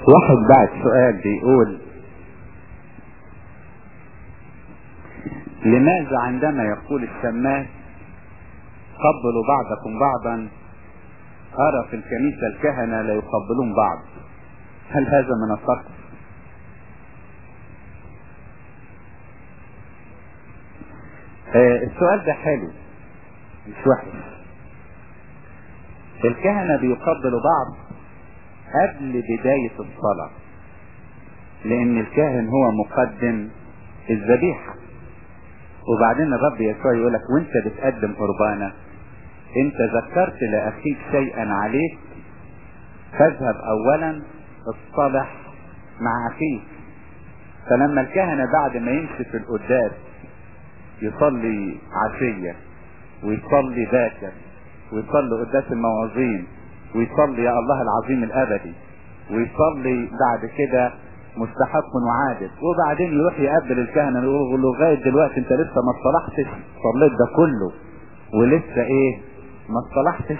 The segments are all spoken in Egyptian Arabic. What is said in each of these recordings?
واحد بعد سؤال بيقول لماذا عندما يقول الشماس قبلوا بعضكم بعضا أرى في الكنيسة الكهنة لا يقبلون بعض هل هذا من السقف آه السؤال ده حلو مش وحش الكهنة بيقبلوا بعض قبل بداية الصلاة لأن الكاهن هو مقدم الذبيحة وبعدين الرب يسوع يقول لك وانت بتقدم قربانك انت ذكرت لاخيك شيئا عليك فاذهب اولا اصطلح مع اخيك فلما الكهنة بعد ما يمشي في القداس يصلي عشية ويصلي باكر ويصلي قداس الموعظين ويصلي يا الله العظيم الابدي ويصلي بعد كده مستحق وعادل وبعدين يروح يقابل الكهنة يقول له لغاية دلوقتي انت لسه ما اصطلحتش صليت ده كله ولسه ايه ما اصطلحتش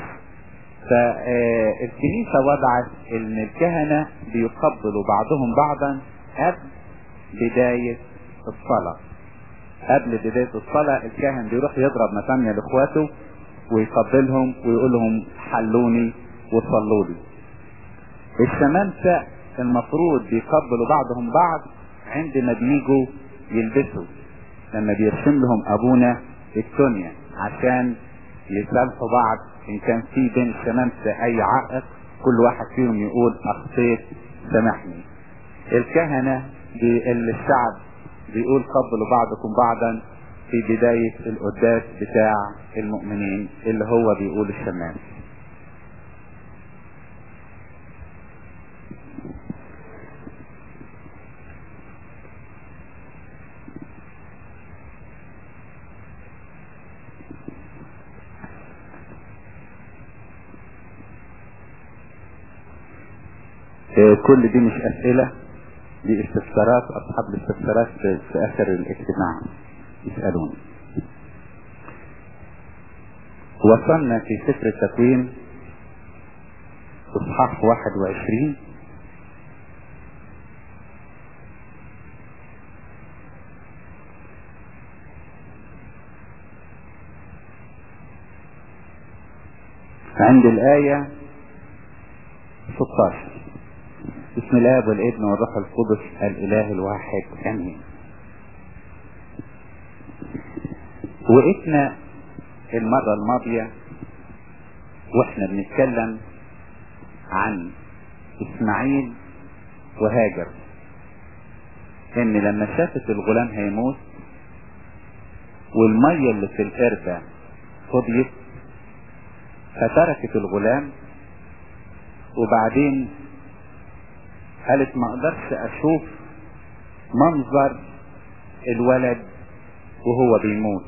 فالكنيسة وضعت ان الكهنة بيقبلوا بعضهم بعضا قبل بداية الصلاة قبل بداية الصلاة الكاهن بيروح يضرب مثانية لاخواته ويقبلهم ويقول لهم حلوني وصلوا لي الشمامسة المفروض بيقبلوا بعضهم بعض عندما بيجوا يلبسوا لما بيرسم لهم ابونا الدنيا عشان يسامحوا بعض ان كان في بين الشمامسة اي عائق كل واحد فيهم يقول اخطيت سامحني الكهنة الشعب بيقول قبلوا بعضكم بعضا في بداية القداس بتاع المؤمنين اللي هو بيقول الشمام كل دي مش اسئلة دي استفسارات اصحاب الاستفسارات في اخر الاجتماع يسألون وصلنا في سفر التكوين اصحاح 21 عند الآية 16 بسم الاب والابن والروح القدس الاله الواحد امين وقفنا المرة الماضية واحنا بنتكلم عن اسماعيل وهاجر ان لما شافت الغلام هيموت والمية اللي في القربة فضيت فتركت الغلام وبعدين قالت ما اقدرش اشوف منظر الولد وهو بيموت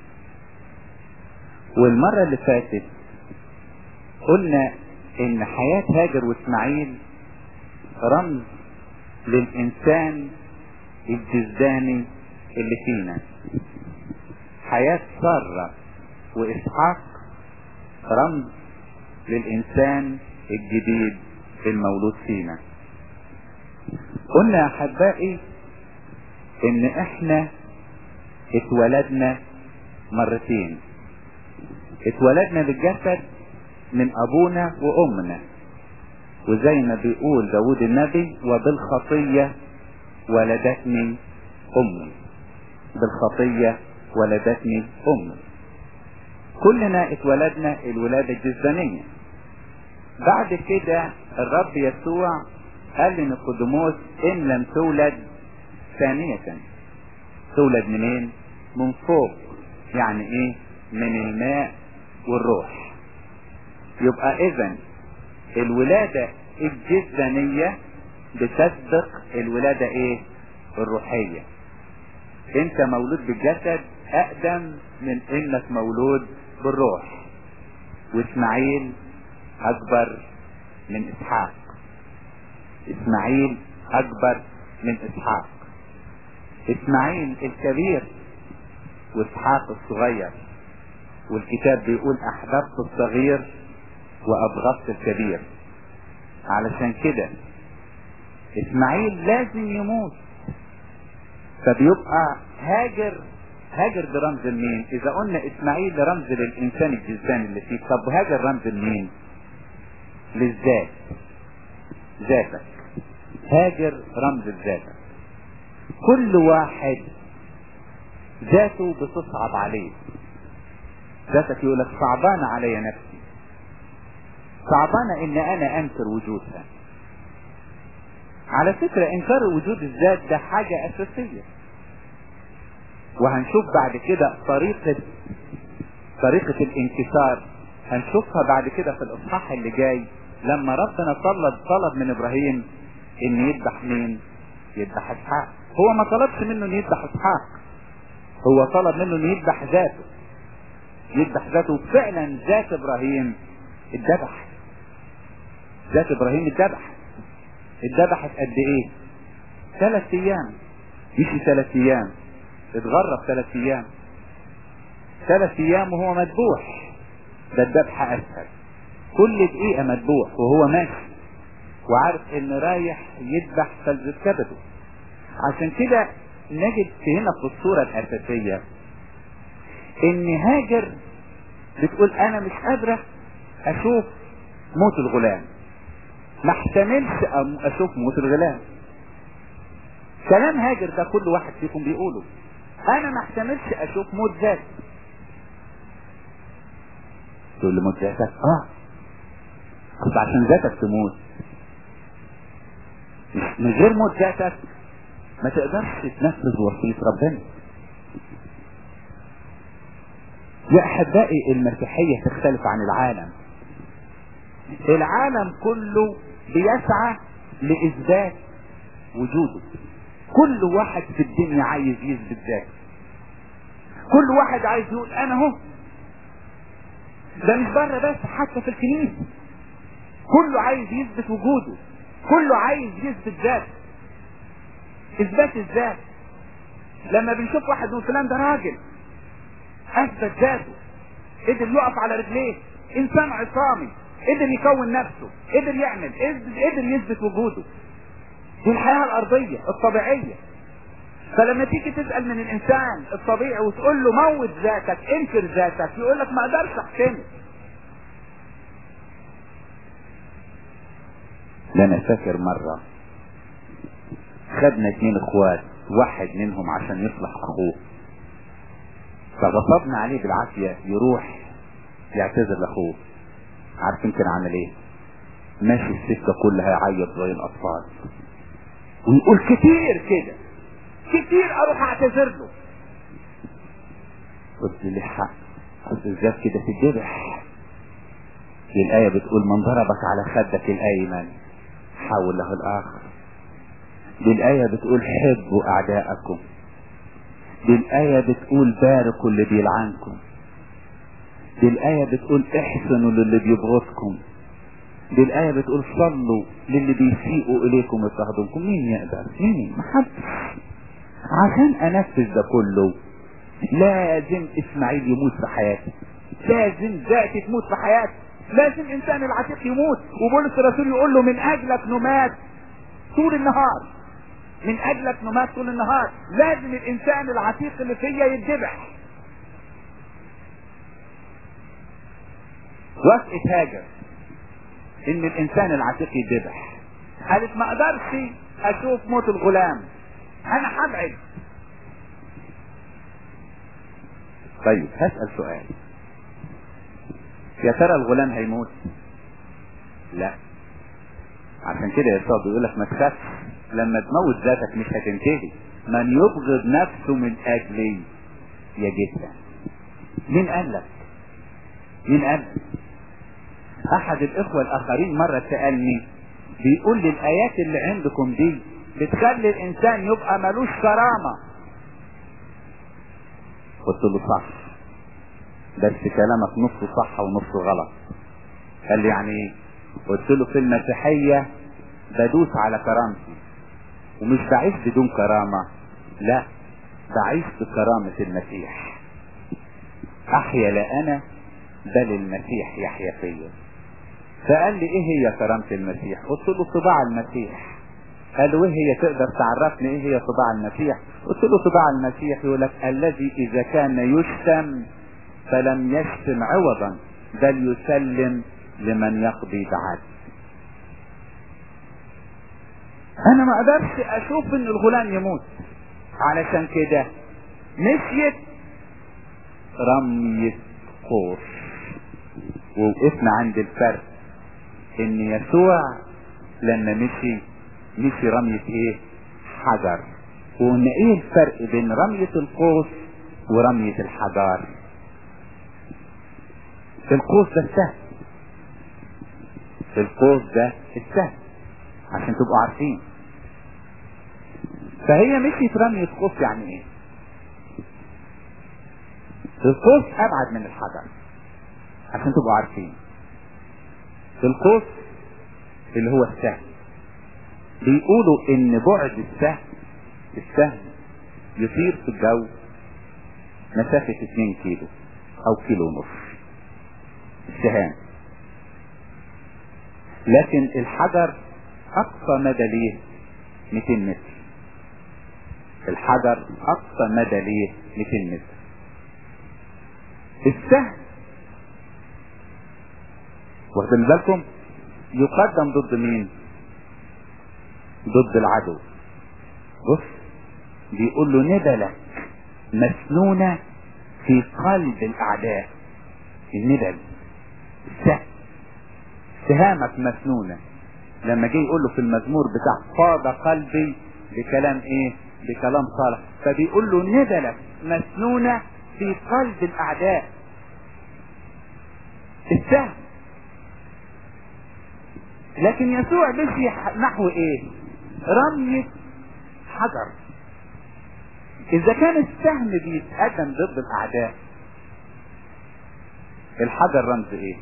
والمرة اللي فاتت قلنا ان حياة هاجر واسماعيل رمز للانسان الجزداني اللي فينا حياة سارة واسحاق رمز للانسان الجديد المولود فينا قلنا يا احبائي ان احنا اتولدنا مرتين اتولدنا بالجسد من ابونا وامنا وزي ما بيقول داود النبي وبالخطية ولدتني امي بالخطية ولدتني امي كلنا اتولدنا الولادة الجزدانية بعد كده الرب يسوع قال لنيقوديموس ان لم تولد ثانية تولد منين من فوق يعني ايه من الماء والروح يبقى اذا الولادة الجسدانية بتصدق الولادة ايه الروحية انت مولود بالجسد اقدم من انك مولود بالروح واسماعيل اكبر من اسحاق اسماعيل اكبر من اسحاق اسماعيل الكبير واسحاق الصغير والكتاب بيقول احببت الصغير وابغضت الكبير علشان كده اسماعيل لازم يموت فبيبقى هاجر هاجر برمز لمين اذا قلنا اسماعيل رمز للانسان الجزان اللي فيه طب هاجر رمز لمين للذات ذاتك هاجر رمز لذاتك كل واحد ذاته بتصعب عليه ذاتك يقول لك صعبانة علي نفسي صعبانة ان انا انكر وجودها على فكرة انكار وجود الذات ده حاجة اساسية وهنشوف بعد كده طريقة طريقة الانكسار هنشوفها بعد كده في الاصحاح اللي جاي لما ربنا طلب طلب من ابراهيم ان يذبح مين يذبح اسحاق هو ما طلبش منه ان يذبح اسحاق هو طلب منه ان يذبح ذاته يذبح ذاته فعلا ذات ابراهيم اتذبح ذات ابراهيم اتذبح اتذبحت قد ايه ثلاث ايام مش ثلاث ايام اتغرب ثلاث ايام ثلاث ايام وهو مذبوح ده الذبح اسهل كل دقيقة مذبوح وهو ماشي وعارف ان رايح يذبح فلذة كبده عشان كده نجد في هنا في الصورة الاساسية ان هاجر بتقول انا مش قادرة اشوف موت الغلام ما احتملش اشوف موت الغلام كلام هاجر ده كل واحد فيكم بيقوله انا ما احتملش اشوف موت ذاتي تقول لي موت ذاتك اه بس عشان ذاتك تموت من غير موت ذاتك ما تقدرش تنفذ وصية ربنا يا احبائي المسيحية تختلف عن العالم العالم كله بيسعى لاثبات وجوده كل واحد في الدنيا عايز يثبت ذاته كل واحد عايز يقول انا اهو ده مش بره بس حتى في الكنيسه كله عايز يثبت وجوده كله عايز يثبت ذاته اثبات الذات لما بنشوف واحد من فلان ده راجل اثبت ذاته قدر يقف على رجليه انسان عصامي قدر يكون نفسه قدر يعمل قدر يثبت وجوده دي الحياة الارضية الطبيعية فلما تيجي تسأل من الانسان الطبيعي وتقول له موت ذاتك انكر ذاتك يقول لك ما اقدرش احكمه لأنا فاكر مرة خدنا اتنين اخوات واحد منهم عشان يصلح اخوه فغصبنا عليه بالعافية يروح يعتذر لاخوه عارف يمكن عمل ايه ماشي السكة كلها يعيط زي الاطفال ويقول كتير كده كتير اروح اعتذر له قلت لي حق قلت ازاي كده تتذبح الآية بتقول من ضربك على خدك الأيمن حول له الآخر دي الآية بتقول حبوا أعداءكم دي الآية بتقول باركوا اللي بيلعنكم دي الآية بتقول احسنوا للي بيبغضكم دي الآية بتقول صلوا للي بيسيئوا إليكم ويضطهدونكم مين يقدر مين محدش عشان أنفذ ده كله لازم إسماعيل يموت في حياتي لازم ذاتي تموت في حياتي لازم إنسان العتيق يموت وبولس الرسول يقول له من أجلك نمات طول النهار من أجلك نمات طول النهار لازم الإنسان العتيق اللي فيا يتذبح وافقت هاجر ان الانسان العتيق يذبح قالت ما اقدرش اشوف موت الغلام انا هبعد طيب هسأل سؤال يا ترى الغلام هيموت لا عشان كده يسوع بيقول لك ما تخافش لما تموت ذاتك مش هتنتهي من يبغض نفسه من اجلي يجدها مين قال لك مين قال لك احد الاخوة الاخرين مرة سألني بيقول لي الايات اللي عندكم دي بتخلي الانسان يبقى ملوش كرامة قلت له صح بس كلامك نصه صح ونصه غلط قال لي يعني ايه قلت له في المسيحية بدوس على كرامتي ومش بعيش بدون كرامة لا بعيش بكرامة المسيح احيا لا انا بل المسيح يحيا فيا فقال لي ايه هي كرامة المسيح قلت له طباع المسيح قال له ايه هي تقدر تعرفني ايه هي طباع المسيح قلت له طباع المسيح يقول لك الذي اذا كان يشتم فلم يشتم عوضا بل يسلم لمن يقضي بعدل انا ما اقدرش اشوف ان الغلام يموت علشان كده مشيت رمية قوس ووقفنا عند الفرق ان يسوع لما مشي مشي رمية ايه حجر وقلنا ايه الفرق بين رمية القوس ورمية الحجار القوس ده السهل القوس ده السهل عشان تبقوا عارفين فهي مشيت رمية قوس يعني ايه القوس ابعد من الحجر عشان تبقوا عارفين القوس اللي هو السهم بيقولوا ان بعد السهم السهم يطير في الجو مسافة 2 كيلو او كيلو ونص السهام لكن الحجر اقصى مدى ليه 200 متر الحجر اقصى مدى ليه 200 متر السهم واخدين بالكم يقدم ضد مين ضد العدو بص بيقول له ندلك مسنونة في قلب الاعداء الندل السهم سهامك مسنونة لما جه يقول له في المزمور بتاع فاض قلبي بكلام ايه بكلام صالح فبيقول له ندلك مسنونة في قلب الاعداء السهم لكن يسوع مشي نحو ايه رمية حجر اذا كان السهم بيتقدم ضد الاعداء الحجر رمز ايه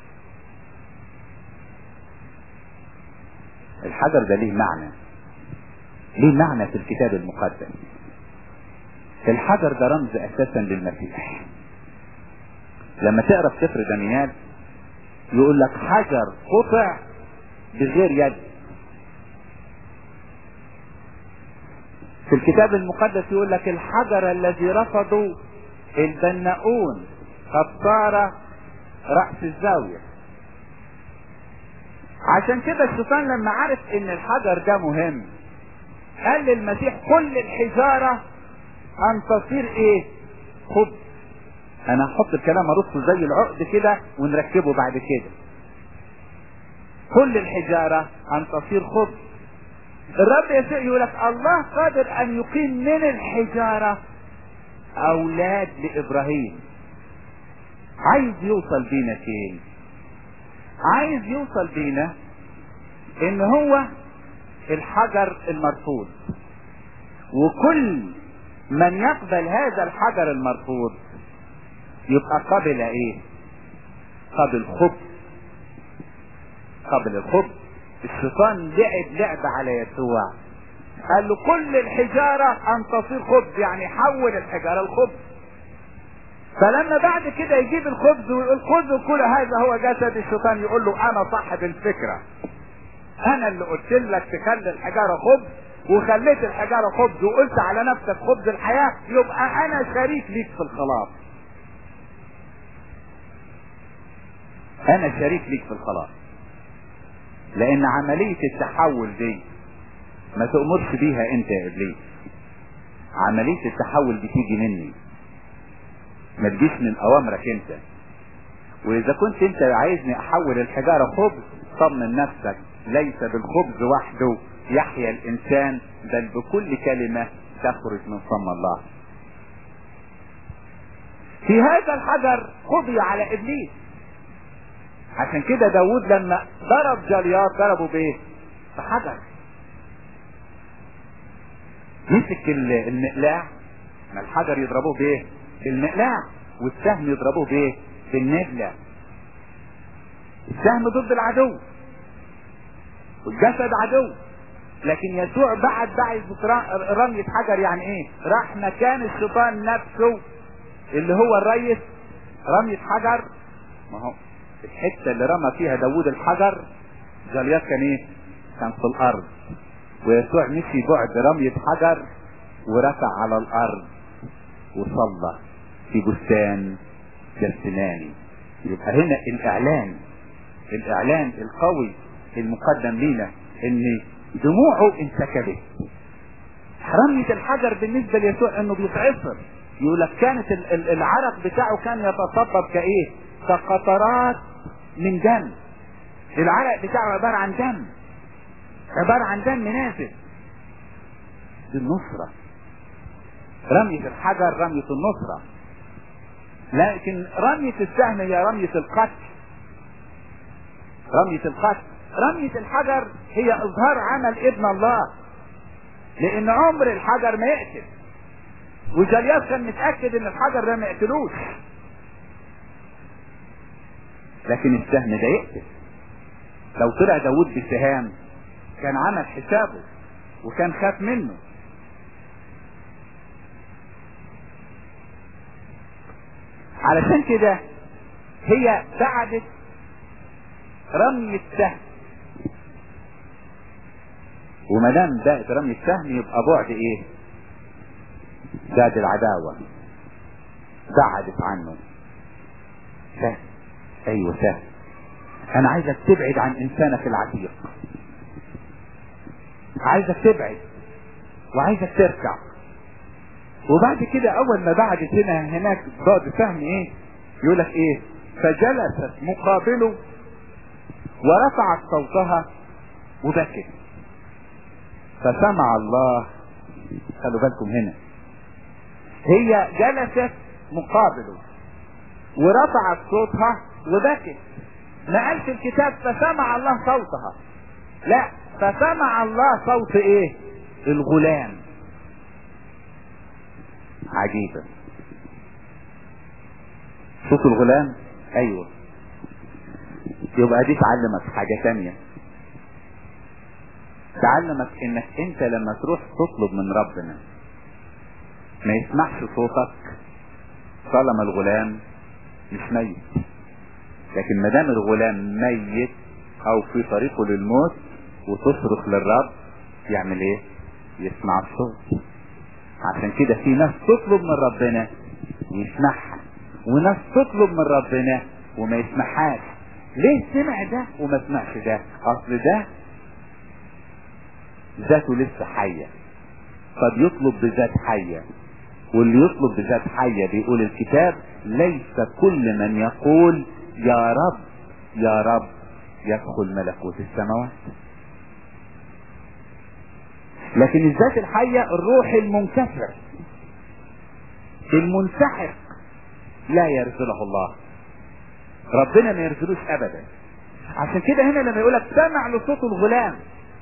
الحجر ده ليه معنى ليه معنى في الكتاب المقدس الحجر ده رمز اساسا للمسيح لما تقرا في سفر دانيال يقول لك حجر قطع بغير يد في الكتاب المقدس يقول لك الحجر الذي رفضوا البناؤون قد صار رأس الزاوية عشان كده الشيطان لما عرف ان الحجر ده مهم قال للمسيح كل الحجارة ان تصير ايه خبز انا هحط الكلام ارصه زي العقد كده ونركبه بعد كده كل الحجارة ان تصير خبز الرب يسوع يقول لك الله قادر ان يقيم من الحجارة اولاد لابراهيم عايز يوصل بينا فين عايز يوصل بينا ان هو الحجر المرفوض وكل من يقبل هذا الحجر المرفوض يبقى قبل ايه قبل خبز قبل الخبز الشيطان لعب لعب على يسوع قال له كل الحجارة ان تصير خبز يعني حول الحجارة الخبز فلما بعد كده يجيب الخبز ويقول خذوا كل هذا هو جسد الشيطان يقول له انا صاحب الفكرة انا اللي قلت لك تخلي الحجارة خبز وخليت الحجارة خبز وقلت على نفسك خبز الحياة يبقى انا شريك ليك في الخلاص انا شريك ليك في الخلاص لان عملية التحول دي ما تأمرش بيها انت يا ابليس عملية التحول دي تيجي مني ما تجيش من اوامرك انت واذا كنت انت عايزني احول الحجارة خبز طمن نفسك ليس بالخبز وحده يحيا الانسان بل بكل كلمة تخرج من فم الله في هذا الحجر قضي على ابليس عشان كده داود لما ضرب جليات ضربه بايه بحجر مسك المقلاع ما الحجر يضربوه بايه بالمقلاع والسهم يضربوه بايه بالنبلة السهم ضد العدو والجسد عدو لكن يسوع بعد بعد رمية حجر يعني ايه راح مكان الشيطان نفسه اللي هو الريس رمية حجر ما هو الحتة اللي رمى فيها داوود الحجر جليات كان ايه كان في الارض ويسوع مشي بعد رمية حجر وركع على الارض وصلى في بستان جسماني يبقى هنا الاعلان الاعلان القوي المقدم لينا ان دموعه انسكبت رمية الحجر بالنسبة ليسوع انه بيتعصر يقول لك كانت العرق بتاعه كان يتصبب كايه كقطرات من دم العرق بتاعه عبارة عن دم عبارة عن دم نازل دي النصرة رمية الحجر رمية النصرة لكن رمية السهم هي رمية القتل رمية القتل رمية الحجر هي اظهار عمل ابن الله لان عمر الحجر ما يقتل وجلياس كان متأكد ان الحجر ده ما يقتلوش لكن السهم ده يقتل لو طلع داود بالسهام كان عمل حسابه وكان خاف منه علشان كده هي بعدت رمي السهم وما دام بقت رمي السهم يبقى بعد ايه؟ بعد العداوة بعدت عنه سهل ايوه سهل انا عايزك تبعد عن انسانك العتيق عايزك تبعد وعايزك تركع وبعد كده اول ما بعدت هنا هناك بعد سهم ايه يقول لك ايه فجلست مقابله ورفعت صوتها وبكت فسمع الله خلوا بالكم هنا هي جلست مقابله ورفعت صوتها وبكت ما قالش الكتاب فسمع الله صوتها لا فسمع الله صوت ايه الغلام عجيبة صوت الغلام ايوه يبقى دي تعلمك حاجة تانية تعلمك انك انت لما تروح تطلب من ربنا ما يسمعش صوتك طالما الغلام مش ميت لكن ما دام الغلام ميت او في طريقه للموت وتصرخ للرب يعمل ايه يسمع الصوت عشان كده في ناس تطلب من ربنا ويسمعها وناس تطلب من ربنا وما يسمعهاش ليه سمع ده وما سمعش ده اصل ده ذاته لسه حية قد يطلب بذات حية واللي يطلب بذات حية بيقول الكتاب ليس كل من يقول يا رب يا رب يدخل ملكوت السماوات لكن الذات الحية الروح المنكسر المنسحق لا يرسله الله ربنا ما يرسلوش ابدا عشان كده هنا لما يقولك سمع لصوت الغلام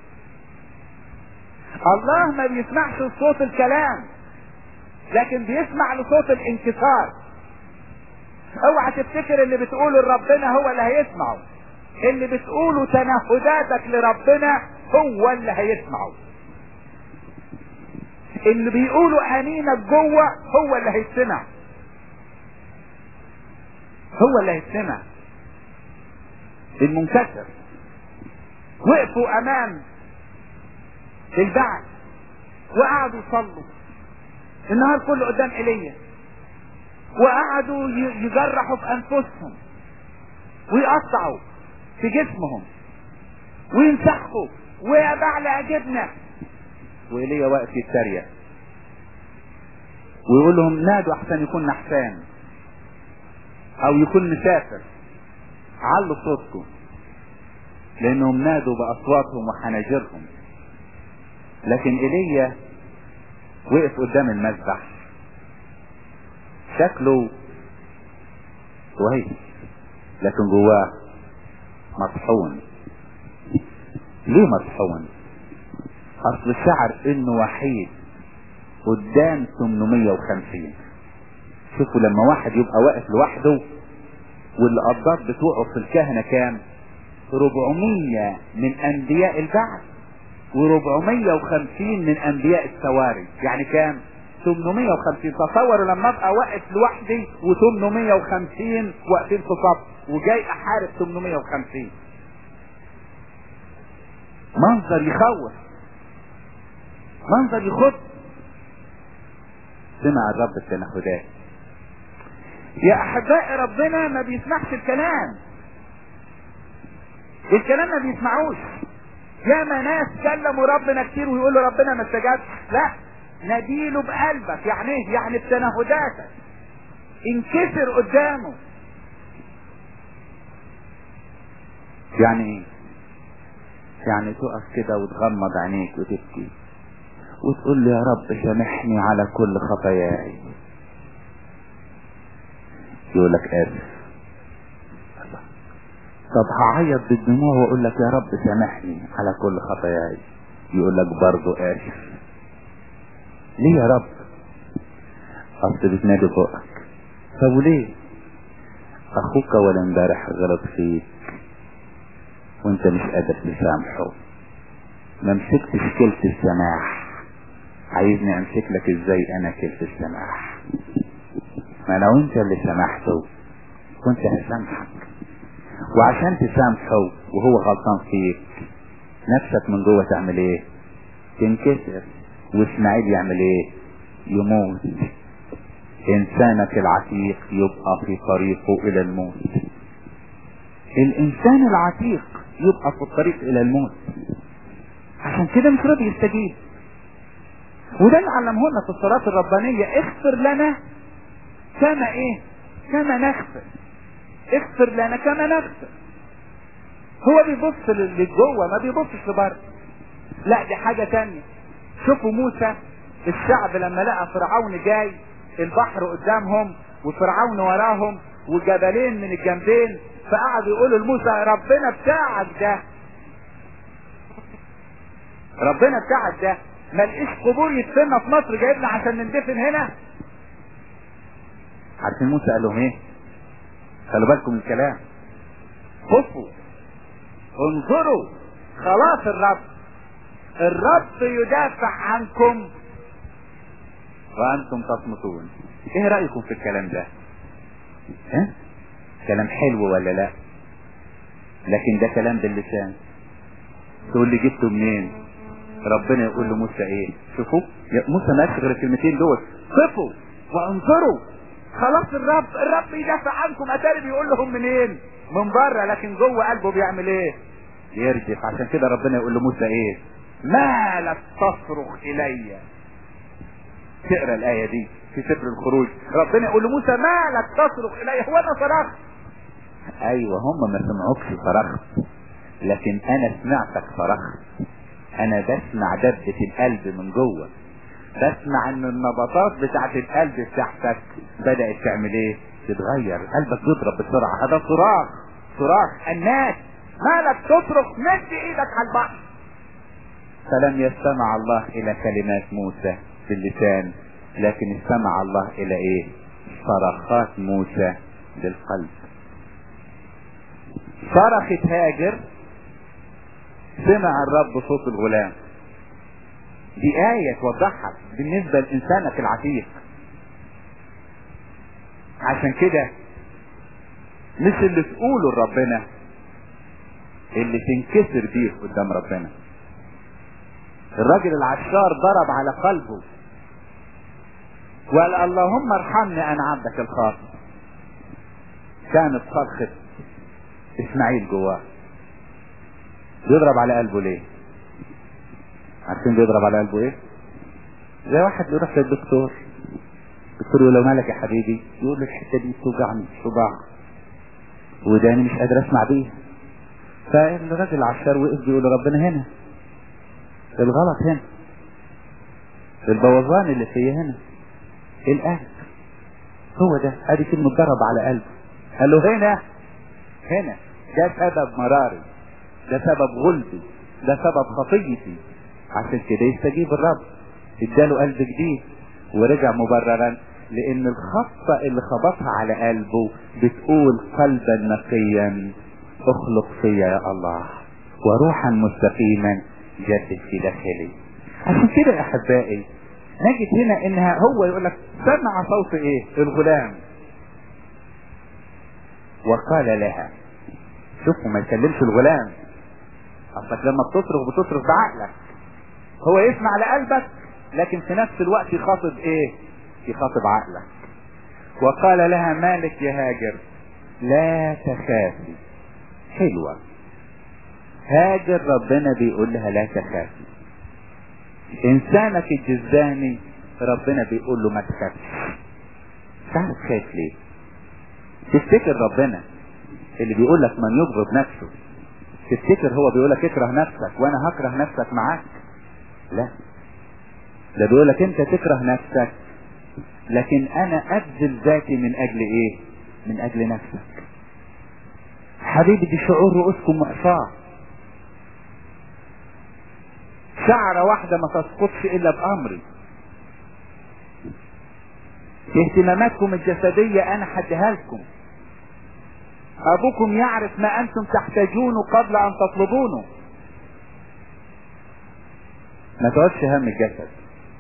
الله ما بيسمعش صوت الكلام لكن بيسمع لصوت الانكسار اوعى تفتكر اللي بتقوله لربنا هو اللي هيسمعه اللي بتقوله تنهداتك لربنا هو اللي هيسمعه اللي بيقولوا امينك جوه هو اللي هيسمع هو اللي هيسمع المنكسر وقفوا امام البعث وقعدوا يصلوا النهار كله قدام ايليا وقعدوا يجرحوا في انفسهم ويقطعوا في جسمهم وينسحقوا ويا بعل اجبنا وايليا واقف يتريق ويقول لهم نادوا احسن يكون نحسان او يكون مسافر علوا صوتكم لانهم نادوا باصواتهم وحناجرهم لكن ايليا وقف قدام المذبح شكله كويس لكن جواه مطحون ليه مطحون اصل شعر انه وحيد قدام 850 شوفوا لما واحد يبقى واقف لوحده والقضات بتوعه في الكهنة كام 400 من انبياء البعث و450 من انبياء السواري يعني كام 850 تصوروا لما ابقى واقف لوحدي و850 واقفين في صف وجاي احارب 850 منظر يخوف منظر يخض سمع الرب التنهدات يا احبائي ربنا ما بيسمعش الكلام الكلام ما بيسمعوش ياما ناس كلموا ربنا كتير ويقولوا ربنا ما استجابش لا نديله بقلبك يعني ايه يعني بتنهداتك انكسر قدامه يعني ايه يعني تقف كده وتغمض عينيك وتبكي وتقول له يا رب سامحني على كل خطاياي يقول لك اسف طب هعيط بالدموع واقول لك يا رب سامحني على كل خطاياي يقول لك برضه اسف ليه يا رب اصل بتنادي فوقك طب وليه اخوك ولا امبارح غلط فيك وانت مش قادر تسامحه ما مسكتش كلت السماح عايزني امسك لك ازاي انا كلت السماح ما لو انت اللي سامحته كنت هسامحك وعشان تسامحه وهو غلطان فيك نفسك من جوه تعمل ايه تنكسر واسماعيل يعمل ايه يموت انسانك العتيق يبقى في طريقه الى الموت الانسان العتيق يبقى في الطريق الى الموت عشان كده مش راضي يستجيب وده اللي علمه لنا في الصلاة الربانية اغفر لنا كما ايه كما نغفر اغفر لنا كما نغفر هو بيبص لجوه ما بيبصش لبره لا دي حاجة تانية شوفوا موسى الشعب لما لقى فرعون جاي البحر قدامهم وفرعون وراهم وجبلين من الجنبين فقعدوا يقولوا لموسى ربنا بتاعك ده ربنا بتاعك ده ما لقيش قبور يدفننا في مصر جايبنا عشان نندفن هنا عارفين موسى قال لهم ايه خلوا بالكم من الكلام خفوا انظروا خلاص الرب الرب يدافع عنكم وانتم تصمتون ايه رأيكم في الكلام ده ها كلام حلو ولا لا لكن ده كلام باللسان تقول لي جبته منين ربنا يقول لموسى ايه شوفوا يا موسى ما غير الكلمتين دول قفوا وانظروا خلاص الرب الرب يدافع عنكم اتاري بيقول لهم منين من بره لكن جوه قلبه بيعمل ايه يرجف عشان كده ربنا يقول لموسى ايه ما لك تصرخ الي تقرا الايه دي في سفر الخروج ربنا يقول لموسى ما لك تصرخ الي هو انا صرخت ايوه هم ما سمعوكش صرخت لكن انا سمعتك صرخت انا بسمع دبة القلب من جوه بسمع ان النبضات بتاعت القلب بتاعتك بدأت تعمل ايه تتغير قلبك بيضرب بسرعة هذا صراخ صراخ الناس مالك تصرخ مد ايدك على البحر فلم يستمع الله الى كلمات موسى باللسان لكن استمع الله الى ايه صرخات موسى بالقلب صرخت هاجر سمع الرب صوت الغلام دي آية توضحها بالنسبة لإنسانك العتيق عشان كده مش اللي تقوله لربنا اللي تنكسر بيه قدام ربنا الراجل العشار ضرب على قلبه وقال اللهم ارحمني انا عبدك الخاطئ كانت صرخة اسماعيل جواه بيضرب على قلبه ليه عارفين بيضرب على قلبه ايه زي واحد بيروح للدكتور الدكتور يقول له مالك يا حبيبي يقول له الحته دي بتوجعني صباع وداني مش قادر اسمع بيها فالراجل العشار وقف بيقول له ربنا هنا الغلط هنا البوظان اللي فيا هنا القلب هو ده ادي كلمه ضرب على قلبه قال له هنا هنا ده سبب مراري ده سبب غلبي ده سبب خطيتي عشان كده يستجيب الرب اداله قلب جديد ورجع مبررا لان الخطة اللي خبطها على قلبه بتقول قلبا نقيا اخلق فيا يا الله وروحا مستقيما جدد في داخلي عشان كده يا احبائي نجد هنا انها هو يقول لك سمع صوت ايه الغلام وقال لها شوفوا ما يكلمش الغلام اصلك لما بتصرخ بتصرخ بعقلك هو يسمع لقلبك لكن في نفس الوقت يخاطب ايه يخاطب عقلك وقال لها مالك يا هاجر لا تخافي حلوة هاجر ربنا بيقول لها لا تخافي انسانك الجزاني ربنا بيقول له ما تخافش تعرف خايف ليه تفتكر ربنا اللي بيقول لك من يبغض نفسه تفتكر هو بيقول لك اكره نفسك وانا هكره نفسك معاك لا ده بيقول لك انت تكره نفسك لكن انا ابذل ذاتي من اجل ايه من اجل نفسك حبيبي دي شعور رؤوسكم معصاه شعرة واحدة ما تسقطش الا بامري اهتماماتكم الجسدية انا حدها لكم ابوكم يعرف ما انتم تحتاجونه قبل ان تطلبونه ما تقعدش هم الجسد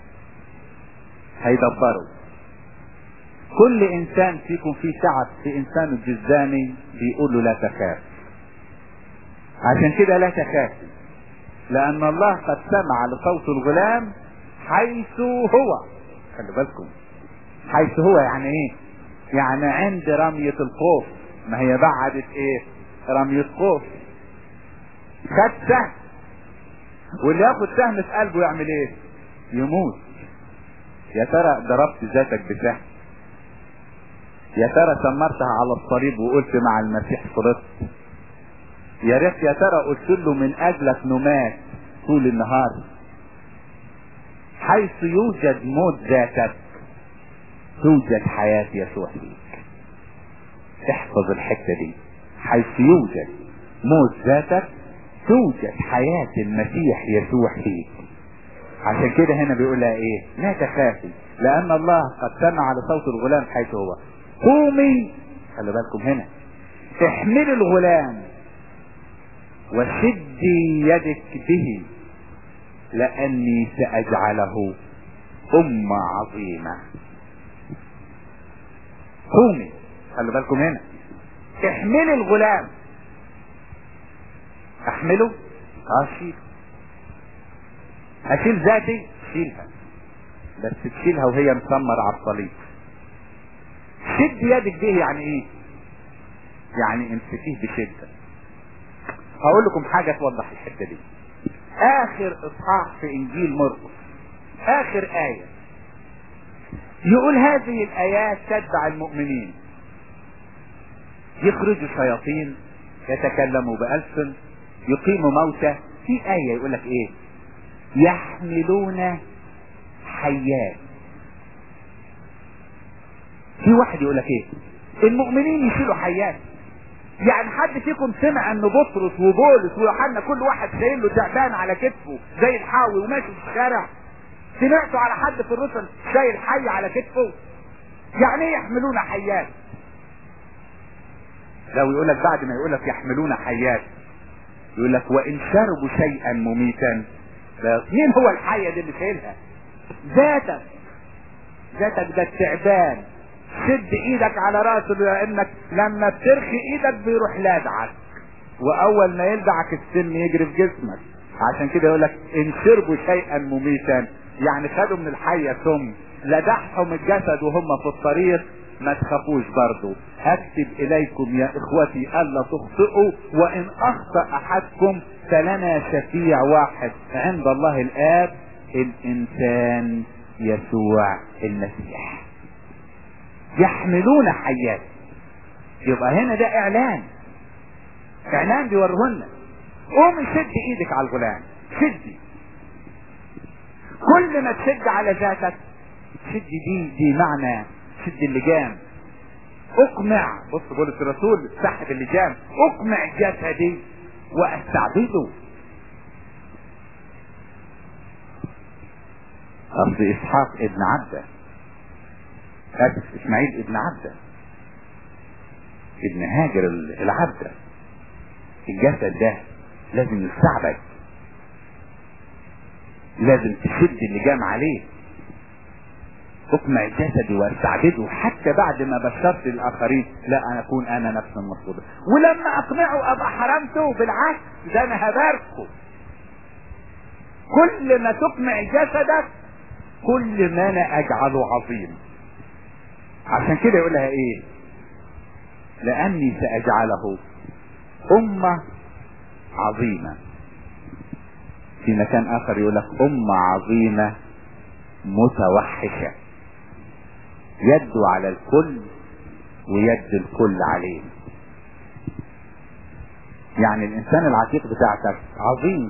هيدبروا كل انسان فيكم فيه تعب في انسان الجزاني بيقول له لا تخاف عشان كده لا تخافي لان الله قد سمع لصوت الغلام حيث هو خلي بالكم حيث هو يعني ايه يعني عند رمية الخوف ما هي بعدت ايه رمية خوف خد سهم واللي ياخد سهم في قلبه يعمل ايه يموت يا ترى ضربت ذاتك بسهم يا ترى سمرتها على الصليب وقلت مع المسيح صرت يا ريت يا ترى قلت له من اجلك نمات طول النهار حيث يوجد موت ذاتك توجد حياة يسوع فيك احفظ الحتة دي حيث يوجد موت ذاتك توجد حياة المسيح يسوع فيك عشان كده هنا بيقول لها ايه لا تخافي لان الله قد سمع لصوت الغلام حيث هو قومي خلي بالكم هنا احملي الغلام وشدي يدك به لاني ساجعله امة عظيمة قومي خلي بالكم هنا احملي الغلام احمله اشيل اشيل ذاتي شيلها بس تشيلها وهي مسمر على الصليب شد يدك به يعني ايه يعني امسكيه بشدة هقول لكم حاجة توضح الحتة دي اخر اصحاح في انجيل مرقس اخر اية يقول هذه الايات تتبع المؤمنين يخرجوا شياطين يتكلموا بألسن يقيموا موتى في آية يقول لك ايه يحملون حيات في واحد يقول لك ايه المؤمنين يشيلوا حيات يعني حد فيكم سمع ان بطرس وبولس ويوحنا كل واحد شايل له تعبان على كتفه زي الحاوي وماشي في الشارع سمعتوا على حد في الرسل شايل حي على كتفه يعني ايه يحملون حيات لو يقول لك بعد ما يقول لك يحملون حيات يقول لك وان شربوا شيئا مميتا مين هو الحية دي اللي شايلها ذاتك ذاتك ده التعبان شد ايدك على راسه لانك لما بترخي ايدك بيروح لادعك واول ما يلدعك السم يجري في جسمك عشان كده يقول لك ان شربوا شيئا مميتا يعني خدوا من الحية سم لدحهم الجسد وهم في الطريق ما تخافوش برضو اكتب اليكم يا اخوتي الا تخطئوا وان اخطأ احدكم فلنا شفيع واحد عند الله الاب الانسان يسوع المسيح يحملون حيات يبقى هنا ده اعلان اعلان بيورهن قومي شد ايدك على الغلام شدي كل ما تشد على ذاتك شد دي دي معنى شد اللجام اقمع بص بولس الرسول سحب اللجام اقمع جسدي واستعبده اصل اسحاق ابن عبده اسف اسماعيل ابن عبده ابن هاجر العبده الجسد ده لازم يستعبد لازم تشد اللجام عليه اقمع جسدي واستعبده حتى بعد ما بشرت الاخرين لا انا اكون انا نفس المطلوبة ولما اقنعه ابقى حرمته بالعكس ده انا هباركه كل ما تقمع جسدك كل ما انا اجعله عظيم عشان كده يقولها ايه لاني ساجعله امة عظيمة في مكان اخر يقول لك امة عظيمة متوحشة يد على الكل ويد الكل عليه يعني الانسان العتيق بتاعتك عظيم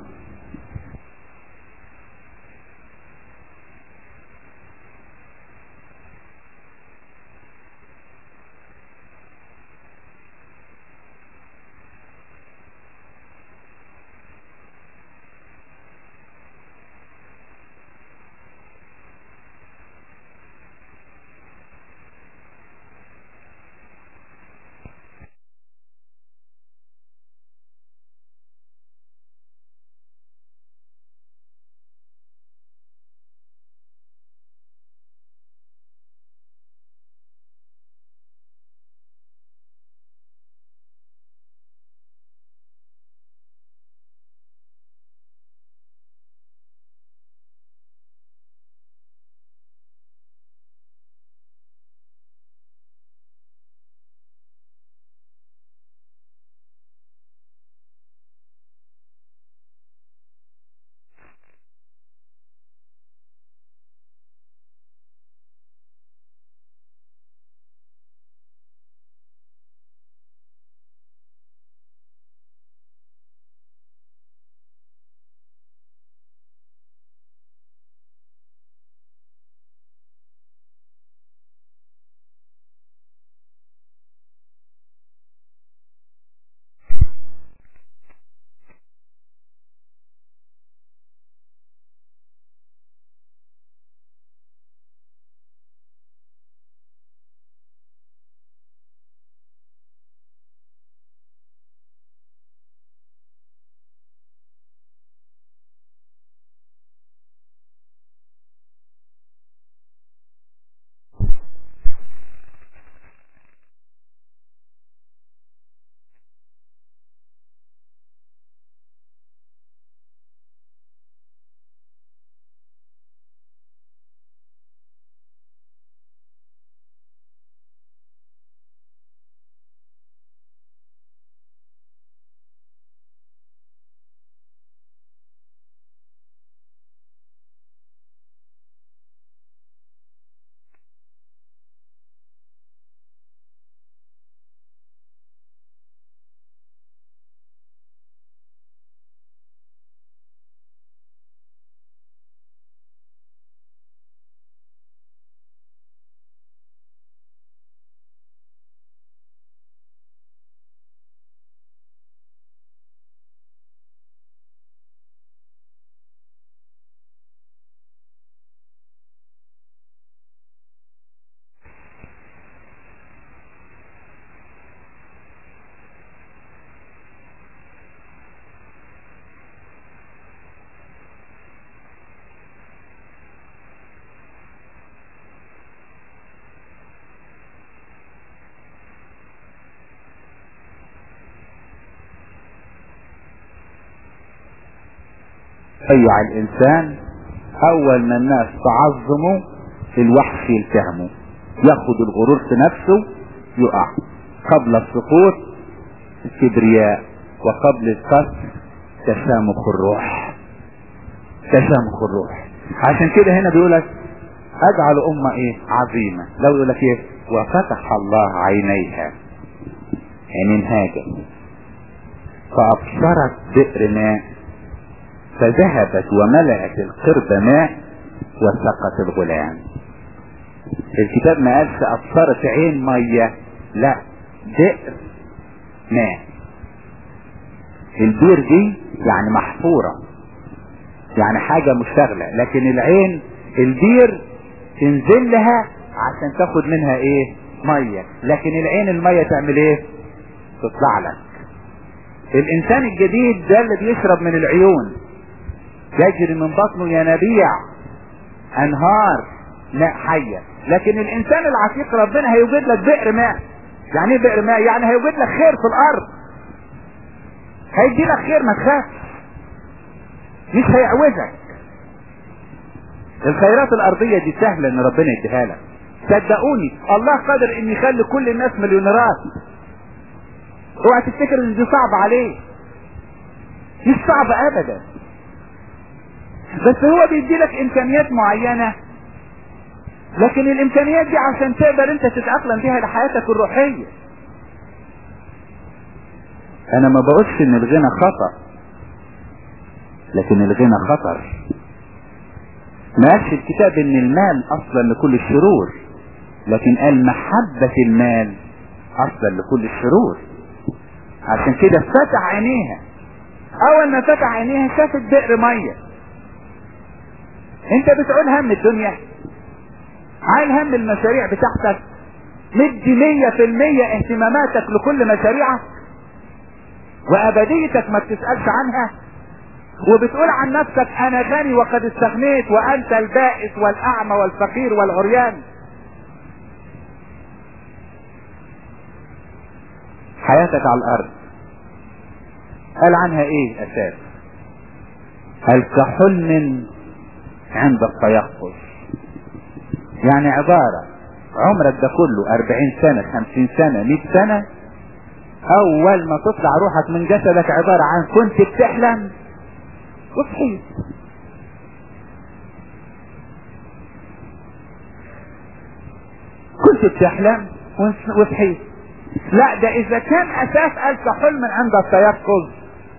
أيها الإنسان أول ما الناس تعظمه الوحش يلتهمه ياخد الغرور في نفسه يقع قبل السقوط الكبرياء وقبل القتل تشامخ الروح تشامخ الروح عشان كده هنا بيقولك اجعل امة ايه عظيمة لو يقولك ايه وفتح الله عينيها عينين هاجر فابصرت بئر ماء فذهبت وملأت القرب ماء وسقت الغلام الكتاب ما قالش ابصرت عين مية لا بئر ماء البير دي يعني محفورة يعني حاجة مشتغلة لكن العين البير تنزل لها عشان تاخد منها ايه مية لكن العين المية تعمل ايه تطلع لك الانسان الجديد ده اللي بيشرب من العيون يجري من بطنه ينابيع انهار ماء حية لكن الانسان العتيق ربنا هيوجد لك بئر ماء يعني ايه بئر ماء يعني هيوجد لك خير في الارض هيدي لك خير ما تخافش مش هيعوزك الخيرات الارضية دي سهلة ان ربنا يديها لك صدقوني الله قادر ان يخلي كل الناس مليونيرات اوعى تفتكر ان دي صعبة عليه مش صعبة ابدا بس هو بيدي لك امكانيات معينة لكن الامكانيات دي عشان تقدر انت تتأقلم بيها لحياتك الروحية انا ما بقولش ان الغنى خطأ لكن الغنى خطر ما قالش الكتاب ان المال اصلا لكل الشرور لكن قال محبة المال اصلا لكل الشرور عشان كده فتح عينيها اول ما فتح عينيها شافت بئر مية انت بتقول هم الدنيا عايل هم المشاريع بتاعتك مدي مية في المية اهتماماتك لكل مشاريعك وابديتك ما بتسألش عنها وبتقول عن نفسك انا غني وقد استغنيت وانت البائس والاعمى والفقير والعريان حياتك على الارض قال عنها ايه اساس قال كحلم عند التيقظ يعني عبارة عمرك ده كله اربعين سنة خمسين سنة مئة سنة اول ما تطلع روحك من جسدك عبارة عن كنت بتحلم وصحيت كنت بتحلم وصحيت لا ده اذا كان اساس الف حلم عند التيقظ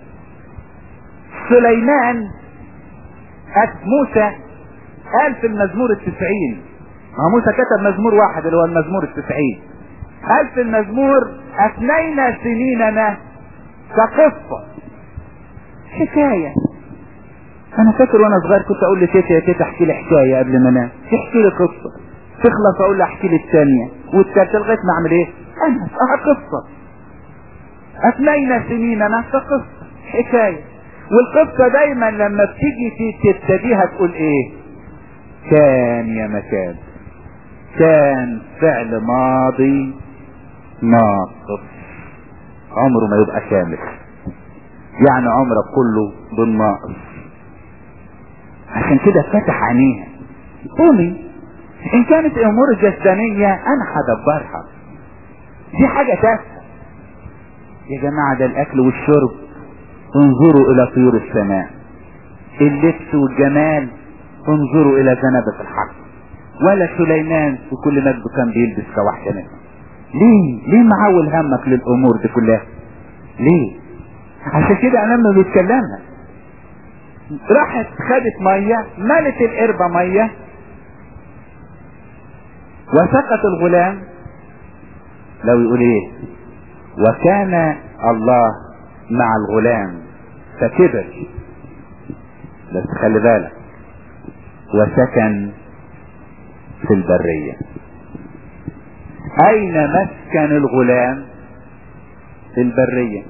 سليمان أت موسى قال في المزمور التسعين ما موسى كتب مزمور واحد اللي هو المزمور التسعين قال في المزمور اثنينا سنيننا كقصة حكاية انا فاكر وانا صغير كنت اقول لتيتا يا تيتا احكي لي حكاية قبل ما انام تحكي لي قصة تخلص اقول لها احكي لي الثانية والثالثة لغاية ما اعمل ايه انا اه قصة اثنينا سنيننا كقصة حكاية والقصة دايما لما بتيجي تبتديها تقول ايه كان يا مكان كان فعل ماضي ناقص عمره ما يبقى كامل يعني عمرك كله بالناقص عشان كده فتح عينيها قولي ان كانت امور جسدانية انا هدبرها دي حاجة تافهة يا جماعة ده الاكل والشرب انظروا الى طيور السماء اللبس والجمال انظروا الى زنبة الحق ولا سليمان في كل مجد كان بيلبس كواحدة منهم ليه ليه معول همك للامور دي كلها ليه عشان كده انا لما بيتكلمها راحت خدت مية ملت القربة مية وسقط الغلام لو يقول ايه وكان الله مع الغلام فكبر بس خلي بالك وسكن في البرية اين مسكن الغلام في البرية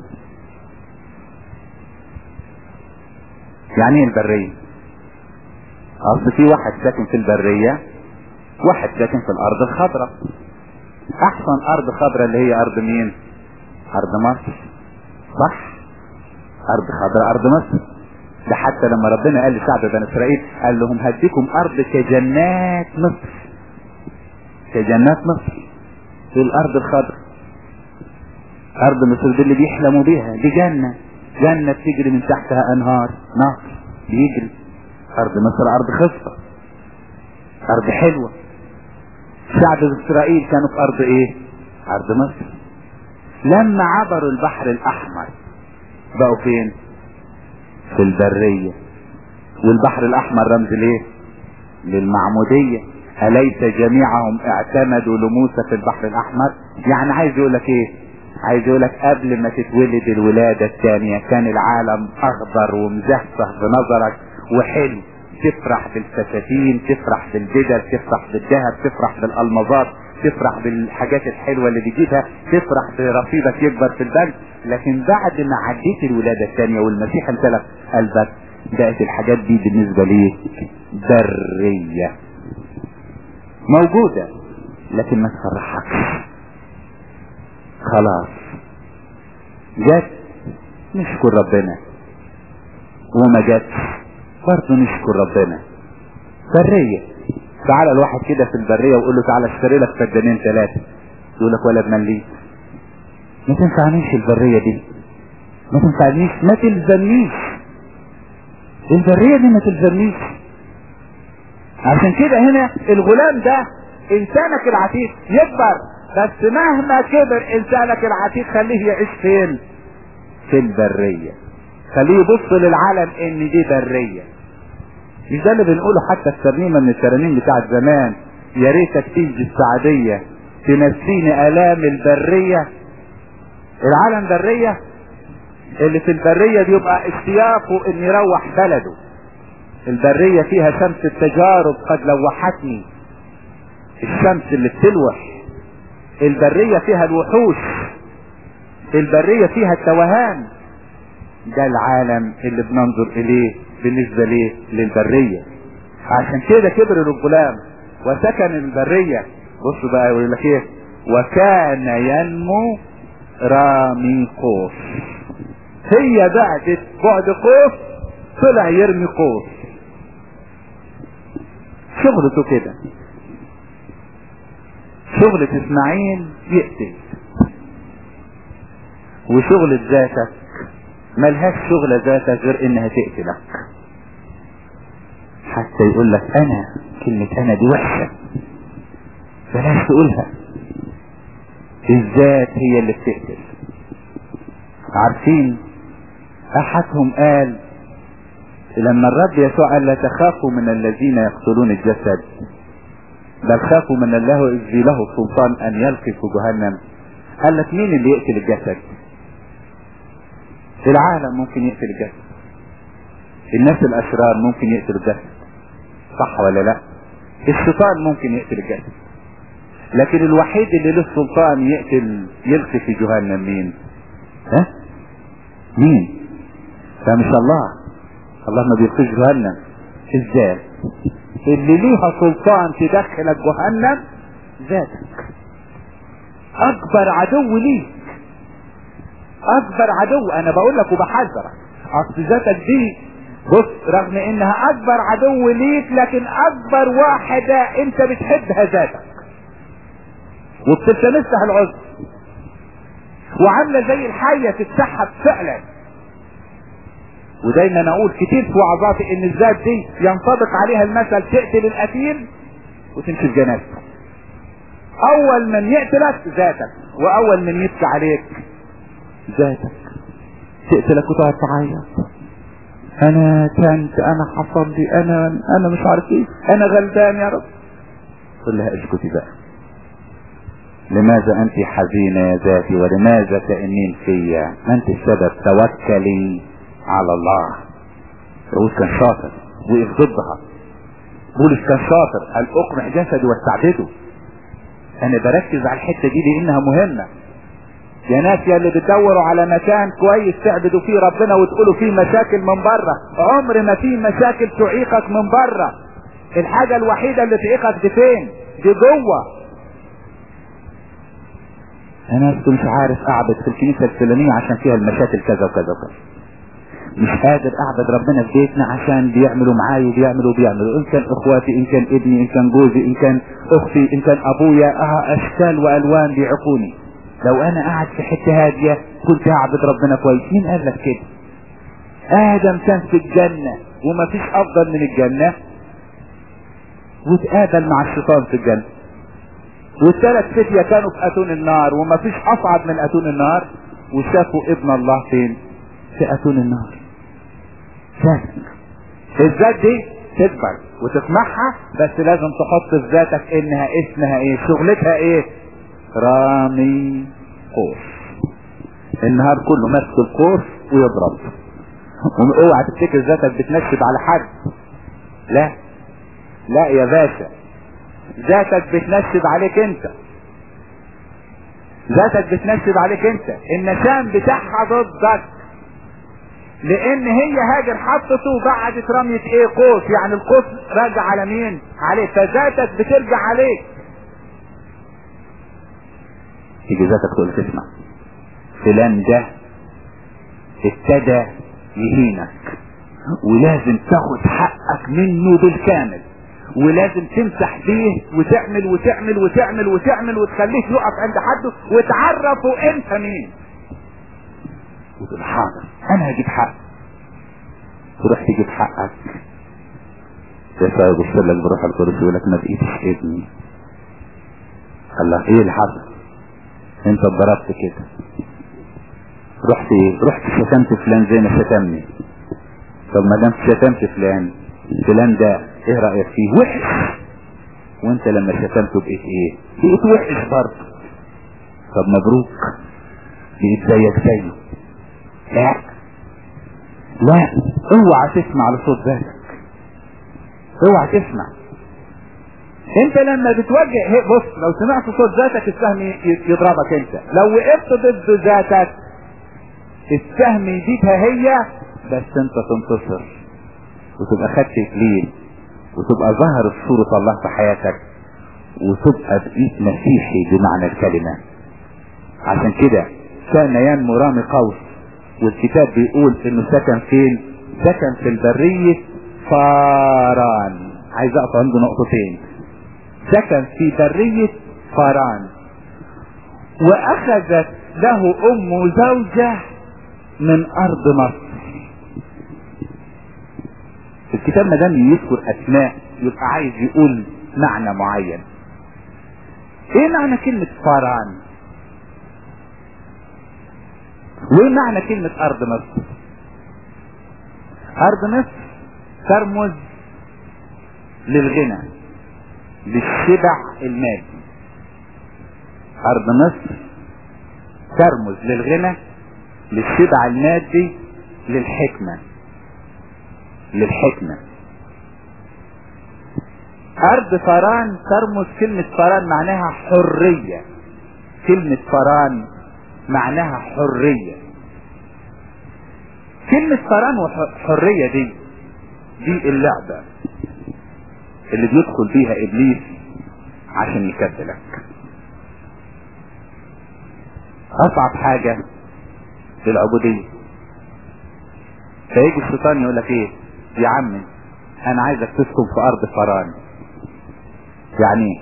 يعني ايه البرية اصل في واحد ساكن في البرية واحد ساكن في الارض الخضراء احسن ارض خضراء اللي هي ارض مين ارض مصر صح ارض خضراء ارض مصر ده حتى لما ربنا قال لشعب بني اسرائيل قال لهم هديكم ارض كجنات مصر كجنات مصر في الارض الخضراء ارض مصر دي اللي بيحلموا بيها دي جنة جنة تجري من تحتها انهار نهر بيجري ارض مصر ارض خصبة ارض حلوة شعب اسرائيل كانوا في ارض ايه ارض مصر لما عبروا البحر الاحمر بقوا فين في البرية والبحر الاحمر رمز ليه للمعمودية اليس جميعهم اعتمدوا لموسى في البحر الاحمر يعني عايز يقول لك ايه عايز يقول لك قبل ما تتولد الولادة الثانية كان العالم اخضر ومزهزه بنظرك وحلو تفرح بالفساتين تفرح بالبدل تفرح بالذهب تفرح بالالمظات تفرح بالحاجات الحلوة اللي بيجيبها تفرح برصيدك يكبر في البنك لكن بعد ما عديت الولادة الثانية والمسيح امتلك قلبك بقت الحاجات دي بالنسبة ليك برية موجودة لكن ما تفرحكش خلاص جت نشكر ربنا وما جاتش برضه نشكر ربنا برية تعالى الواحد كده في البرية وقول له تعالى اشتري لك فدانين ثلاثة يقول لك ولا بمليك ما تنفعنيش البرية دي ما تنفعنيش ما تلزمنيش البرية دي ما تلزمنيش عشان كده هنا الغلام ده انسانك العتيق يكبر بس مهما كبر انسانك العتيق خليه يعيش فين في البرية خليه يبص للعالم ان دي برية مش ده اللي بنقوله حتى الترنيمة من الترانيم بتاعت زمان يا ريتك تيجي السعدية تنسيني الام البرية العالم برية اللي في البرية بيبقى اشتياقه ان يروح بلده البرية فيها شمس التجارب قد لوحتني الشمس اللي بتلوح البرية فيها الوحوش البرية فيها التوهان ده العالم اللي بننظر اليه بالنسبة ليه للبرية عشان كده كبر الغلام وسكن البرية بصوا بقى يقول لك ايه وكان ينمو رامي قوس هي بعدت بعد قوس طلع يرمي قوس شغلته كده شغلة اسماعيل يقتل وشغلة ذاتك ملهاش شغلة ذاتك غير انها تقتلك حتى يقول لك انا كلمة انا دي وحشة بلاش تقولها الذات هي اللي بتقتل عارفين احدهم قال لما الرب يسوع قال لا تخافوا من الذين يقتلون الجسد بل خافوا من الله اذ له سلطان ان يلقي في جهنم قال لك مين اللي يقتل الجسد العالم ممكن يقتل الجسد الناس الاشرار ممكن يقتلوا الجسد صح ولا لا الشيطان ممكن يقتل الجسد لكن الوحيد اللي له السلطان يقتل يلقي في جهنم مين ها مين فمش الله الله ما بيلقيش جهنم ازاي اللي ليها سلطان تدخلك جهنم ذاتك اكبر عدو ليك اكبر عدو انا بقول لك وبحذرك اصل ذاتك دي بص رغم انها اكبر عدو ليك لكن اكبر واحدة انت بتحبها ذاتك وبتلتمسها العذر وعاملة زي الحية تتسحب فعلا ودايما اقول كتير في وعظاتي ان الذات دي ينطبق عليها المثل تقتل القتيل وتمشي في جنازته اول من يقتلك ذاتك واول من يبكي عليك ذاتك تقتلك وتقعد تعيط انا كنت انا حصل لي انا انا مش عارف ايه انا غلبان يا رب قل لها اسكتي بقى لماذا انت حزينة يا ذاتي ولماذا تأمين فيا ما انت السبب توكلي على الله داود كان شاطر وقف ضدها بولس كان شاطر قال اقنع جسدي واستعبده انا بركز على الحتة دي لانها مهمة يا ناس يا اللي بتدوروا على مكان كويس تعبدوا فيه ربنا وتقولوا فيه مشاكل من بره عمر ما في مشاكل تعيقك من بره الحاجة الوحيدة اللي تعيقك دي فين دي جوه انا مش عارف اعبد في الكنيسة الفلانية عشان فيها المشاكل كذا وكذا وكذا مش قادر اعبد ربنا في بيتنا عشان بيعملوا معاي وبيعملوا وبيعملوا ان كان اخواتي ان كان ابني ان كان جوزي ان كان اختي ان كان ابويا اه اشكال والوان بيعقوني لو انا قاعد في حته هاديه كنت هعبد ربنا كويس مين قال لك كده ادم كان في الجنه ومفيش افضل من الجنه واتقابل مع الشيطان في الجنه والثلاث فتية كانوا في اتون النار ومفيش اصعب من اتون النار وشافوا ابن الله فين في اتون النار ذاتك الذات دي تكبر وتسمعها بس لازم تحط في ذاتك انها اسمها ايه شغلتها ايه رامي قوس النهار كله ماسك القوس ويضرب اوعى تفتكر ذاتك بتنشب على حد لا لا يا باشا ذاتك بتنشب عليك انت ذاتك بتنشب عليك انت النشام بتاعها ضدك لان هي هاجر حطته وبعدت رمية ايه قوس يعني القوس راجع على مين عليك فذاتك بترجع عليك تيجي ذاتك تقول تسمع فلان ده ابتدى يهينك ولازم تاخد حقك منه بالكامل ولازم تمسح بيه وتعمل وتعمل وتعمل وتعمل وتخليه يقف عند حده وتعرفوا انت مين وتقول حاضر انا هجيب حق تروح تجيب حقك يسوع يبص لك بروح القدس يقول لك ما بقيتش ابني الله ايه اللي حصل انت اتضربت كده رحت ايه رحت شتمت فلان زي ما شتمني طب ما دام شتمت فلان فلان ده ايه رايك فيه وحش وانت لما شتمته بقيت ايه بقيت وحش برضه طب مبروك بقيت زيك زيه لا لا اوعى تسمع لصوت ذاتك اوعى تسمع انت لما بتوجه بص لو سمعت صوت ذاتك السهم يضربك انت لو وقفت ضد ذاتك السهم يجيبها هي بس انت تنتصر وتبقى خدت اكليل وتبقى ظهرت صورة الله في حياتك وتبقى بقيت مسيحي بمعنى الكلمة عشان كده كان ينمو رامي قوس والكتاب بيقول انه سكن فين سكن في البرية فاران عايز اقف عنده نقطتين سكن في برية فاران واخذت له امه زوجة من ارض مصر الكتاب ما دام يذكر اسماء يبقى عايز يقول معنى معين ايه معنى كلمة فاران وايه معنى كلمة ارض مصر ارض مصر ترمز للغنى للشبع المادي ارض مصر ترمز للغنى للشبع المادي للحكمة للحكمة ارض فران ترمز كلمة فران معناها حرية كلمة فران معناها حرية كلمة فران وحرية دي دي اللعبة اللي بيدخل فيها ابليس عشان يكبلك اصعب حاجة في العبودية فيجي الشيطان يقول لك ايه يا عمي انا عايزك تسكن في ارض فران يعني ايه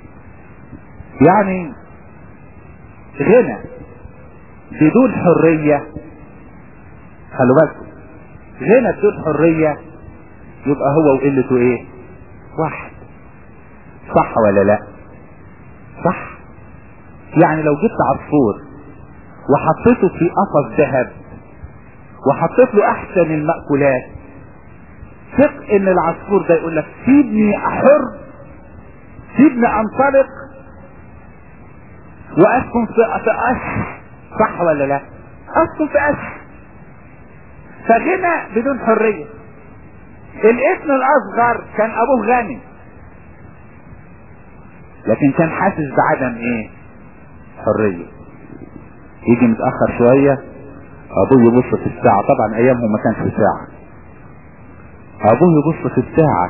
يعني غنى بدون حرية خلوا بالكم غنى بدون حرية يبقى هو وقلته ايه واحد صح ولا لا صح يعني لو جبت عصفور وحطيته في قفص ذهب وحطيت له احسن المأكولات ثق ان العصفور ده يقول لك سيبني احر سيبني انطلق واسكن في في قش صح ولا لا اسكن في قش فغنى بدون حرية الابن الاصغر كان ابوه غني لكن كان حاسس بعدم ايه حرية يجي متأخر شوية ابوه يبص في الساعة طبعا ايامهم ما كانش في ساعة ابوه يبص في الساعة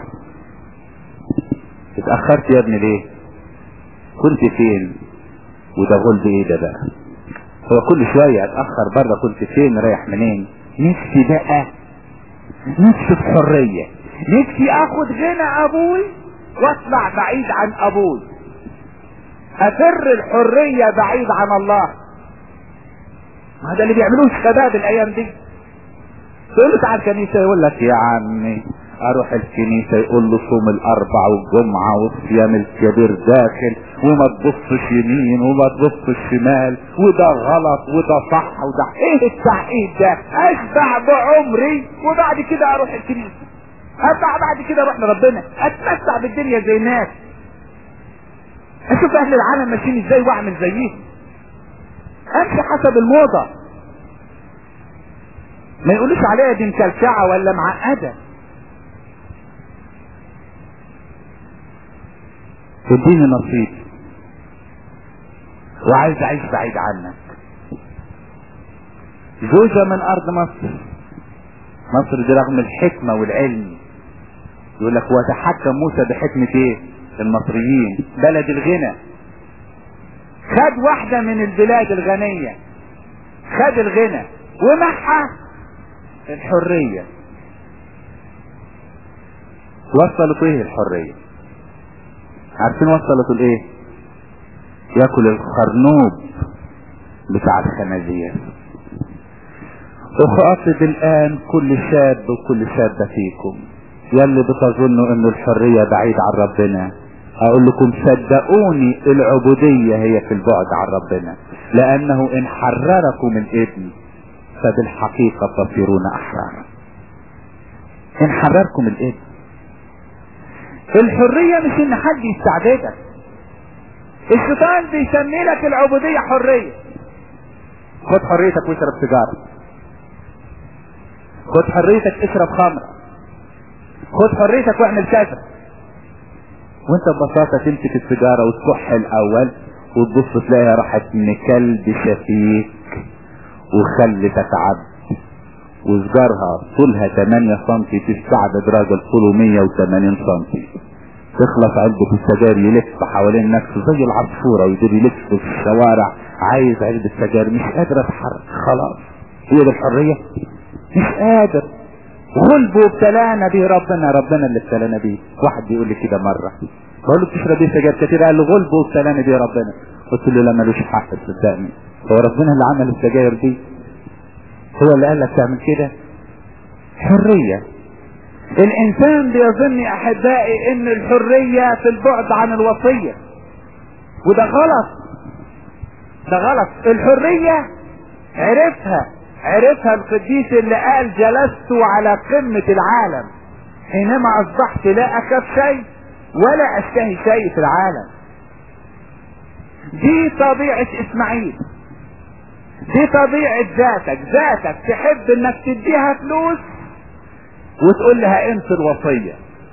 اتأخرت يا ابني ليه كنت فين وده غلب ايه ده بقى هو كل شوية اتأخر بره كنت فين رايح منين نفسي بقى نفسي في حرية نفسي اخد غنى ابوي واطلع بعيد عن ابوي افر الحرية بعيد عن الله ما ده اللي بيعملوه الشباب الايام دي تقول له تعال الكنيسة يقول لك يا عمي اروح الكنيسة يقول له صوم الاربع والجمعة والصيام الكبير داخل وما تبصش يمين وما تبصش شمال وده غلط وده صح وده ايه التعقيد ده اشبع بعمري وبعد كده اروح الكنيسة اطلع بعد كده اروح لربنا اتمتع بالدنيا زي الناس اشوف اهل العالم ماشيين ازاي واعمل زيهم امشي حسب الموضة ما يقولوش عليها دي مكلكعة ولا معقدة اديني نصيب وعايز اعيش بعيد عنك زوجة من ارض مصر مصر دي رغم الحكمة والعلم يقول لك وتحكم موسى بحكمة ايه المصريين بلد الغنى خد واحدة من البلاد الغنية خد الغنى ومعها الحرية وصلت ايه الحرية عارفين وصلته لايه ياكل الخرنوب بتاع الخنازير اخاطب الان كل شاب وكل شابة فيكم يلي بتظنوا ان الحرية بعيد عن ربنا اقول لكم صدقوني العبودية هي في البعد عن ربنا لانه ان حرركم الابن فبالحقيقة تصيرون احرارا ان حرركم الابن الحرية مش ان حد يستعبدك الشيطان بيسمي لك العبودية حرية خد حريتك واشرب سيجارة خد حريتك اشرب خمر خد حريتك واعمل كذا وانت ببساطة تمسك السيجارة وتكح الاول وتبص تلاقيها راحت من كلب شفيك وخلتك عبد وسجارها طولها 8 سم تستعبد راجل طوله 180 سم تخلص علبة السجاير يلف حوالين نفسه زي العصفورة ويقدر يلف في الشوارع عايز علبة سجاير مش قادر اتحرك خلاص هي دي الحرية مش قادر غلب وابتلانا به ربنا ربنا اللي ابتلانا به واحد بيقول لي كده مرة بقول له بتشرب ايه سجاير كتير قال له غلب وابتلانا به ربنا قلت له لا ملوش حق صدقني هو ربنا اللي عمل السجاير دي هو اللي قال لك تعمل كده حرية الانسان بيظن يا احبائي ان الحرية في البعد عن الوصية وده غلط ده غلط الحرية عرفها عرفها القديس اللي قال جلست على قمة العالم حينما اصبحت لا اخاف شيء ولا اشتهي شيء في العالم دي طبيعة اسماعيل دي طبيعة ذاتك ذاتك تحب انك تديها فلوس وتقول لها انت الوصية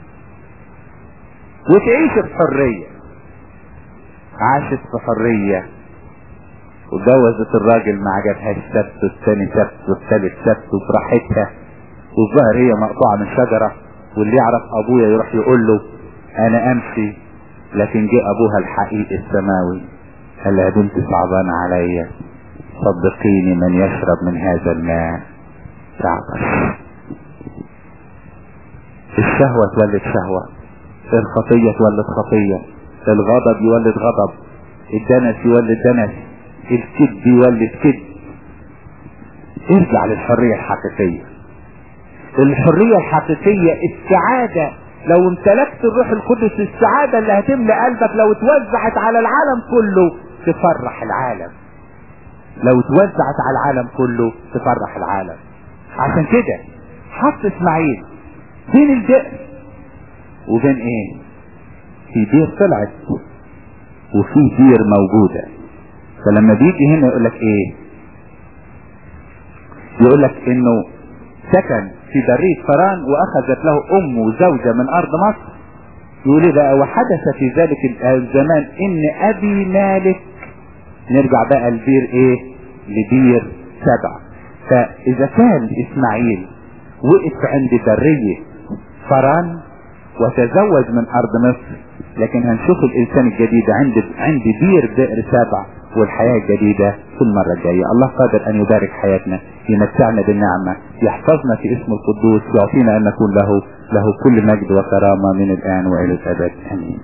وتعيش بحرية عاشت في حرية وجوزت الراجل ما عجبهاش سبت والثاني سبت والثالث سبت وفرحتها والظاهر هي مقطوعة من شجرة واللي يعرف ابويا يروح يقول له انا امشي لكن جه ابوها الحقيقي السماوي قال لها بنت صعبان عليا صدقيني من يشرب من هذا الماء تعطش الشهوة تولد شهوة الخطية تولد خطية الغضب يولد غضب الدنس يولد دنس الكذب يولد كذب ارجع للحرية الحقيقية الحرية الحقيقية السعادة لو امتلكت الروح القدس السعادة اللي هتملى قلبك لو اتوزعت على العالم كله تفرح العالم لو اتوزعت على العالم كله تفرح العالم عشان كده حط اسماعيل بين البئر وبين ايه في بير طلعت وفي بير موجودة فلما بيجي هنا يقول لك ايه يقول لك انه سكن في برية فران واخذت له امه زوجة من ارض مصر يقول ايه بقى وحدث في ذلك الزمان ان ابي مالك نرجع بقى البير ايه لبير سبع فاذا كان اسماعيل وقف عند برية فران وتزوج من ارض مصر لكن هنشوف الانسان الجديد عند عند بير بئر سبع والحياة الجديدة في المرة الجاية الله قادر ان يبارك حياتنا يمتعنا بالنعمة يحفظنا في اسم القدوس يعطينا ان نكون له له كل مجد وكرامة من الان والى الابد امين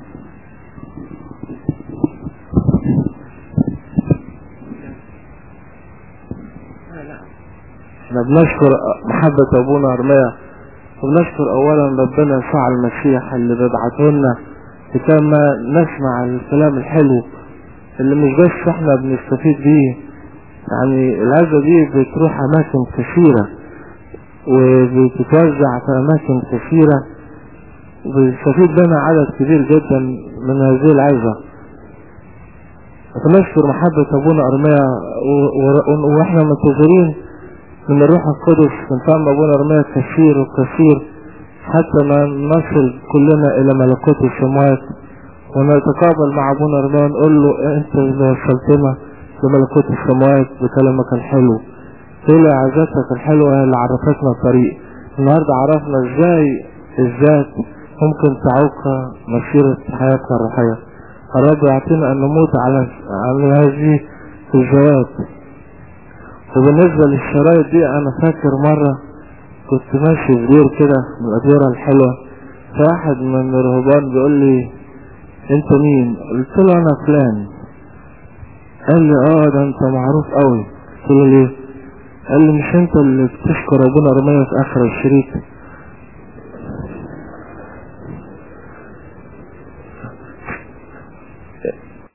احنا بنشكر محبة ابونا ارميا وبنشكر اولا ربنا يسوع المسيح اللي بيبعته لنا كما نسمع الكلام الحلو اللي مش بس احنا بنستفيد بيه يعني العزة دي بتروح اماكن كثيرة وبتتوزع في اماكن كثيرة وبيستفيد منها عدد كبير جدا من هذه العزة فنشكر محبة ابونا ارميا واحنا منتظرين من الروح القدس من فهم ابونا ارميا كثير وكثير حتى ما نصل كلنا الى ملكوت السماوات ونتقابل مع ابونا ارميا ونقول له انت اللي وصلتنا لملكوت السماوات بكلامك الحلو هي عزتك الحلوة اللي عرفتنا الطريق النهاردة عرفنا ازاي الذات ممكن تعوق مسيرة حياتنا الروحية الرب يعطينا ان نموت على على هذه الزواج وبالنسبة للشرايط دي انا فاكر مرة كنت ماشي في دير كده من الادوار الحلوة فواحد من الرهبان بيقول لي انت مين قلت له انا فلان قال لي اه ده انت معروف قوي قلت له ليه قال لي مش انت اللي بتشكر ابونا رمية في اخر الشريط